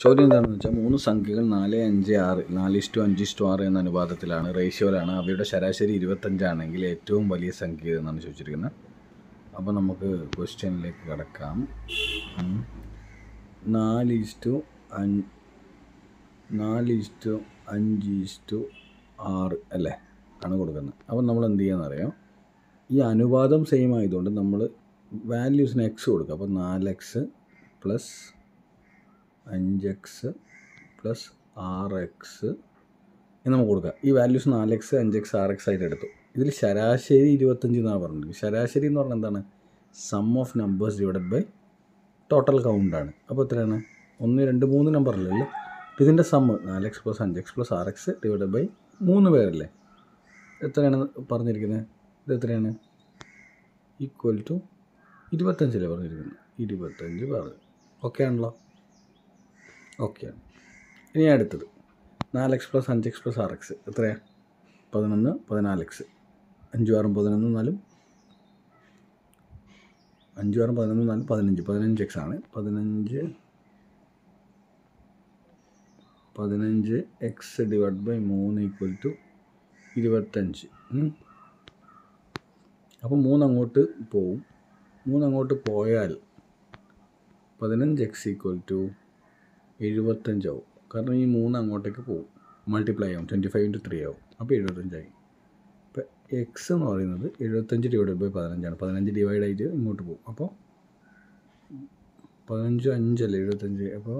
ചോദ്യം എന്താണെന്ന് വെച്ചാൽ മൂന്ന് സംഖ്യകൾ നാല് അഞ്ച് ആറ് നാല് ഇഷ്ടു അഞ്ച് ഇഷ്ടു ആറ് എന്ന അനുപാതത്തിലാണ് റേഷ്യോയിലാണ് അവയുടെ ശരാശരി ഇരുപത്തഞ്ചാണെങ്കിൽ ഏറ്റവും വലിയ സംഖ്യ എന്നാണ് ചോദിച്ചിരിക്കുന്നത് അപ്പോൾ നമുക്ക് ക്വസ്റ്റ്യനിലേക്ക് കിടക്കാം ഉം. നാല് ഇഷ്ടു അഞ്ച് നാല് ഇഷ്ടു അഞ്ച് ഇഷ്ടു ആറ് അല്ലേ ആണ് കൊടുക്കുന്നത് അപ്പം നമ്മൾ എന്ത് ചെയ്യാന്നറിയാം ഈ അനുപാതം സെയിം ആയതുകൊണ്ട് നമ്മൾ വാല്യൂസിന് എക്സ് കൊടുക്കുക അപ്പോൾ നാല് എക്സ് പ്ലസ് അഞ്ച് എക്സ് പ്ലസ് ആറ് എക്സ് എന്ന് നമുക്ക് കൊടുക്കാം ഈ വാല്യൂസ് നാല് എക്സ് അഞ്ച് എക്സ് ആറ് എക്സ് ആയിട്ട് എടുത്തു ഇതിൽ ശരാശരി ഇരുപത്തഞ്ച് എന്നാണ് പറഞ്ഞത് ശരാശരി എന്ന് പറഞ്ഞാൽ എന്താണ് sum of numbers divided by total കൗണ്ടാണ് അപ്പോൾ എത്രയാണ് ഒന്ന് രണ്ട് മൂന്ന് നമ്പറല്ലേ അല്ലേ അപ്പോൾ ഇതിൻ്റെ സമ്മ് നാല് എക്സ് പ്ലസ് അഞ്ച് എക്സ് പ്ലസ് ആറ് എക്സ് ഡിവൈഡഡ് ബൈ മൂന്ന് പേരല്ലേ എത്രയാണ് പറഞ്ഞിരിക്കുന്നത് ഇത് എത്രയാണ് ഈക്വൽ ടു ഇരുപത്തഞ്ചല്ലേ പറഞ്ഞിരിക്കുന്നത് ഇരുപത്തഞ്ച് പറഞ്ഞു ഓക്കെ ആണല്ലോ ഓക്കെയാണ് ഇനി അടുത്തത് നാല് എക്സ് പ്ലസ് അഞ്ച് എക്സ് പ്ലസ് ആറ് എക്സ് എത്രയാണ് പതിനൊന്ന് പതിനാല് എക്സ് അഞ്ചും ആറും പതിനൊന്ന് നാലും അഞ്ചും ആറും പതിനൊന്ന് നാലും പതിനഞ്ച് പതിനഞ്ച് എക്സ് ആണ് പതിനഞ്ച് പതിനഞ്ച് എക്സ് ഡിവൈഡ് ബൈ മൂന്ന് ഈക്വൽ ടു ഇരുപത്തഞ്ച് ഉം. അപ്പോൾ മൂന്ന് അങ്ങോട്ട് പോവും മൂന്ന് അങ്ങോട്ട് പോയാൽ പതിനഞ്ച് എക്സ് ഈക്വൽ ടു എഴുപത്തഞ്ചാവും കാരണം ഈ മൂന്ന് അങ്ങോട്ടേക്ക് പോകും മൾട്ടിപ്ലൈ ആവും ട്വൻറ്റി ഫൈവ് ഇൻറ്റു ത്രീ ആവും അപ്പോൾ എഴുപത്തഞ്ചായി ഇപ്പോൾ എക്സ് എന്ന് പറയുന്നത് എഴുപത്തഞ്ച് ഡിവൈഡ് ബൈ പതിനഞ്ചാണ് പതിനഞ്ച് ഡിവൈഡ് ആയിട്ട് ഇങ്ങോട്ട് പോകും അപ്പോൾ പതിനഞ്ച് അഞ്ചല്ലേ എഴുപത്തഞ്ച് അപ്പോൾ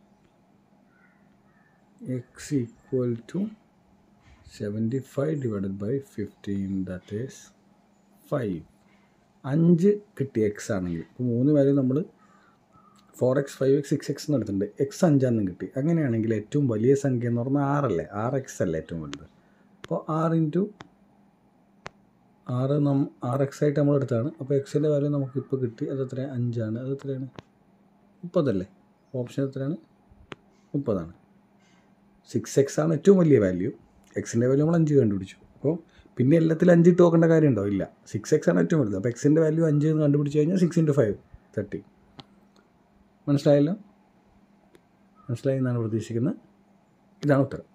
x equal to seventy five divided by fifteen that is five അഞ്ച് കിട്ടി എക്സ് ആണെങ്കിൽ ഇപ്പോൾ മൂന്ന് വാല്യൂ നമ്മൾ four x five x six x എടുത്തിട്ടുണ്ട് എക്സ് അഞ്ചാന്നും കിട്ടി അങ്ങനെയാണെങ്കിൽ ഏറ്റവും വലിയ സംഖ്യ എന്ന് പറഞ്ഞാൽ ആറല്ലേ ആറ് എക്സ് അല്ലേ ഏറ്റവും വലുത് അപ്പോൾ ആറ് ഇൻറ്റു ആറ് നം ആറ് എക്സ് ആയിട്ട് നമ്മൾ എടുത്താണ് അപ്പോൾ എക്സിൻ്റെ വാല്യൂ നമുക്ക് ഇപ്പോൾ കിട്ടി അത് എത്രയാണ് അഞ്ചാണ് അത് എത്രയാണ് മുപ്പതല്ലേ ഓപ്ഷൻ എത്രയാണ് മുപ്പതാണ് സിക്സ് എക്സ് ആണ് ഏറ്റവും വലിയ വാല്യൂ എക്സിൻ്റെ വാല്യൂ നമ്മൾ അഞ്ച് കണ്ടുപിടിച്ചു അപ്പോൾ പിന്നെ എല്ലാത്തിലും അഞ്ച് ഇട്ട് നോക്കേണ്ട കാര്യമുണ്ടോ ഇല്ല സിക്സ് എക്സ് ആണ് ഏറ്റവും വലുത് അപ്പോൾ എക്സിൻ്റെ വാല്യൂ അഞ്ച് എന്ന് കണ്ടുപിടിച്ച് കഴിഞ്ഞാൽ സിക്സ് ഇൻറ്റു ഫൈവ് തേർട്ടി മനസ്സിലായല്ലോ മനസ്സിലായി എന്നാണ് പ്രതീക്ഷിക്കുന്നത് ഇതാണ് ഉത്തരം